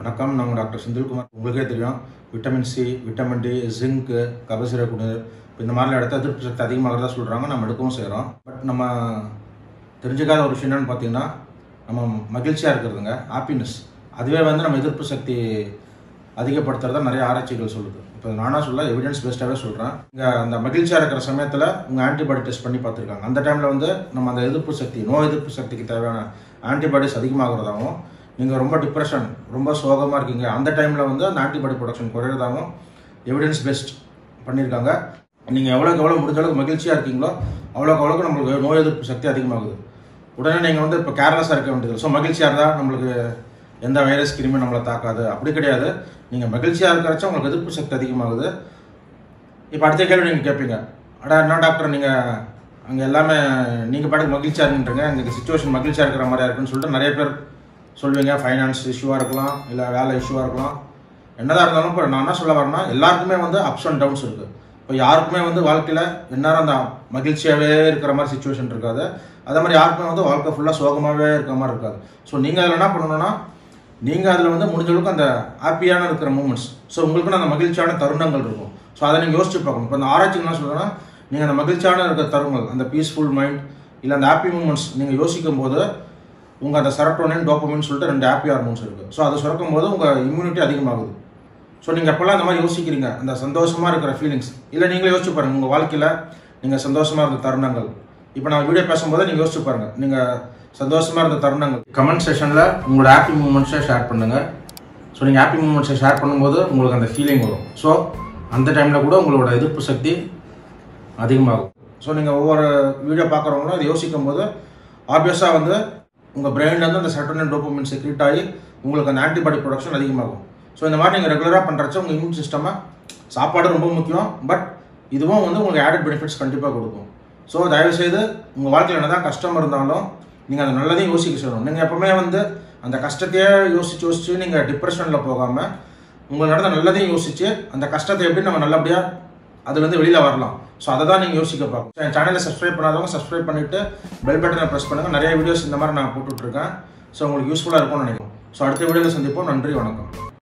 வணக்கம் நான் டாக்டர் செந்தில்குமார் உங்களுக்கே தெரியும் vitamin C vitamin D zinc கபசிர குடிநீர் இப்போ இந்த மாதிரிலாம் எடுத்தால் எதிர்ப்பு சக்தி அதிகமாகிறதா சொல்கிறாங்க நம்ம எடுக்கவும் செய்கிறோம் பட் நம்ம தெரிஞ்சுக்காத ஒரு விஷயம் என்னன்னு பார்த்தீங்கன்னா நம்ம மகிழ்ச்சியாக இருக்கிறதுங்க ஹாப்பினஸ் அதுவே வந்து நம்ம எதிர்ப்பு சக்தி அதிகப்படுத்துறதா நிறைய ஆராய்ச்சிகள் சொல்லுது இப்போ நானா சொல்ல எவிடன்ஸ் பேஸ்டாகவே சொல்கிறேன் இங்கே அந்த மகிழ்ச்சியாக இருக்கிற சமயத்தில் உங்கள் ஆன்டிபாடி டெஸ்ட் பண்ணி பார்த்துருக்காங்க அந்த டைமில் வந்து நம்ம அந்த எதிர்ப்பு சக்தி நோய் எதிர்ப்பு சக்திக்கு தேவையான ஆன்டிபாடிஸ் அதிகமாகிறதாகவும் நீங்கள் ரொம்ப டிப்ரெஷன் ரொம்ப சோகமாக இருக்கீங்க அந்த டைமில் வந்து அந்த ஆன்டிபாடி ப்ரொடக்ஷன் குறையிறதாகவும் எவிடன்ஸ் பேஸ்ட் பண்ணியிருக்காங்க நீங்கள் எவ்வளோக்கு எவ்வளோ முடிஞ்ச அளவுக்கு மகிழ்ச்சியாக இருக்கீங்களோ அவ்வளோக்கு அவ்வளோக்கு நம்மளுக்கு நோய் எதிர்ப்பு சக்தி அதிகமாகுது உடனே நீங்கள் வந்து இப்போ கேர்லெஸ்ஸாக இருக்க வேண்டியது ஸோ மகிழ்ச்சியாக இருந்தால் நம்மளுக்கு எந்த வைரஸ் கிருமி நம்மளை தாக்காது அப்படி கிடையாது நீங்கள் மகிழ்ச்சியாக இருக்கிறச்சா உங்களுக்கு எதிர்ப்பு சக்தி அதிகமாகுது இப்போ அடுத்த கேள்வி நீங்கள் கேட்பீங்க அடா என்ன டாக்டர் நீங்கள் அங்கே எல்லாமே நீங்கள் பாட்டுக்கு மகிழ்ச்சியாக இருக்கின்றீங்க அங்கே சுச்சுவேஷன் மகிழ்ச்சியாக இருக்கிற மாதிரியா இருக்குன்னு சொல்லிட்டு நிறைய பேர் சொல்லுவீங்க ஃபைனான்ஸ் இஷ்யூவாக இருக்கலாம் இல்லை வேலை இஷ்யூவாக இருக்கலாம் என்னதான் இருந்தாலும் இப்போ நான் என்ன சொல்ல வரேன்னா எல்லாருக்குமே வந்து அப்ஸ் அண்ட் டவுன்ஸ் இருக்குது இப்போ யாருக்குமே வந்து வாழ்க்கையில் எந்நேரம் அந்த மகிழ்ச்சியாகவே இருக்கிற மாதிரி சுச்சுவேஷன் இருக்காது அதே மாதிரி யாருக்குமே வந்து வாழ்க்கை ஃபுல்லாக சோகமாகவே இருக்கிற மாதிரி இருக்காது ஸோ நீங்கள் அதில் என்ன பண்ணணும்னா நீங்கள் அதில் வந்து முடிஞ்ச அளவுக்கு அந்த ஹாப்பியான இருக்கிற மூமெண்ட்ஸ் ஸோ உங்களுக்குன்னு அந்த மகிழ்ச்சியான தருணங்கள் இருக்கும் ஸோ அதை நீங்கள் யோசிச்சு பார்க்கணும் இப்போ அந்த ஆராய்ச்சி என்ன சொல்கிறேன்னா நீங்கள் அந்த மகிழ்ச்சியான இருக்கிற தருணங்கள் அந்த பீஸ்ஃபுல் மைண்ட் இல்லை அந்த ஹாப்பி மூமெண்ட்ஸ் நீங்கள் யோசிக்கும் போது உங்கள் அந்த செரட்டோனின் டோப்பமின்னு சொல்லிட்டு ரெண்டு ஹாப்பி ஹார்மோன்ஸ் இருக்குது ஸோ அதை சுரக்கும் போது உங்கள் இம்யூனிட்டி அதிகமாகுது ஸோ நீங்கள் எப்போல்லாம் அந்த மாதிரி யோசிக்கிறீங்க அந்த சந்தோஷமாக இருக்கிற ஃபீலிங்ஸ் இல்லை நீங்களே யோசிச்சு பாருங்கள் உங்கள் வாழ்க்கையில் நீங்கள் சந்தோஷமாக இருந்த தருணங்கள் இப்போ நான் வீடியோ பேசும்போது நீங்கள் யோசிச்சு பாருங்கள் நீங்கள் சந்தோஷமாக இருந்த தருணங்கள் கமெண்ட் செஷனில் உங்களோட ஹாப்பி மூமெண்ட்ஸை ஷேர் பண்ணுங்கள் ஸோ நீங்கள் ஹாப்பி மூமெண்ட்ஸை ஷேர் பண்ணும்போது உங்களுக்கு அந்த ஃபீலிங் வரும் ஸோ அந்த டைமில் கூட உங்களோட எதிர்ப்பு சக்தி அதிகமாகும் ஸோ நீங்கள் ஒவ்வொரு வீடியோ பார்க்குறவங்களும் இதை யோசிக்கும் போது ஆப்வியஸாக வந்து உங்கள் பிரெயின்லேருந்து அந்த செட்டோனின் டோப்பமின் செக்ரீட் ஆகி உங்களுக்கு அந்த ஆன்டிபாடி ப்ரொடக்ஷன் அதிகமாகும் ஸோ இந்த மாதிரி நீங்கள் ரெகுலராக பண்ணுறச்ச உங்கள் இம்யூன் சிஸ்டமை சாப்பாடு ரொம்ப முக்கியம் பட் இதுவும் வந்து உங்களுக்கு ஆடட் பெனிஃபிட்ஸ் கண்டிப்பாக கொடுக்கும் ஸோ தயவுசெய்து உங்கள் வாழ்க்கையில் என்ன தான் கஷ்டம் இருந்தாலும் நீங்கள் அதை நல்லதையும் யோசிக்க சொல்லணும் நீங்கள் எப்பவுமே வந்து அந்த கஷ்டத்தையே யோசிச்சு யோசிச்சு நீங்கள் டிப்ரெஷனில் போகாமல் உங்களுக்கு நடந்த நல்லதையும் யோசிச்சு அந்த கஷ்டத்தை எப்படி நம்ம நல்லபடியாக அதுலேருந்து வெளியில் வரலாம் ஸோ அதை தான் நீங்கள் யோசிக்க பார்க்கணும் என் சேனலை சப்ஸ்கிரைப் பண்ணாதவங்க சப்ஸ்கிரைப் பண்ணிவிட்டு பெல் பட்டனை ப்ரெஸ் பண்ணுங்கள் நிறைய வீடியோஸ் இந்த மாதிரி நான் போட்டுட்ருக்கேன் ஸோ உங்களுக்கு யூஸ்ஃபுல்லாக இருக்கும்னு நினைக்கிறேன் ஸோ அடுத்த வீடியோவில் சந்திப்போம் நன்றி வணக்கம்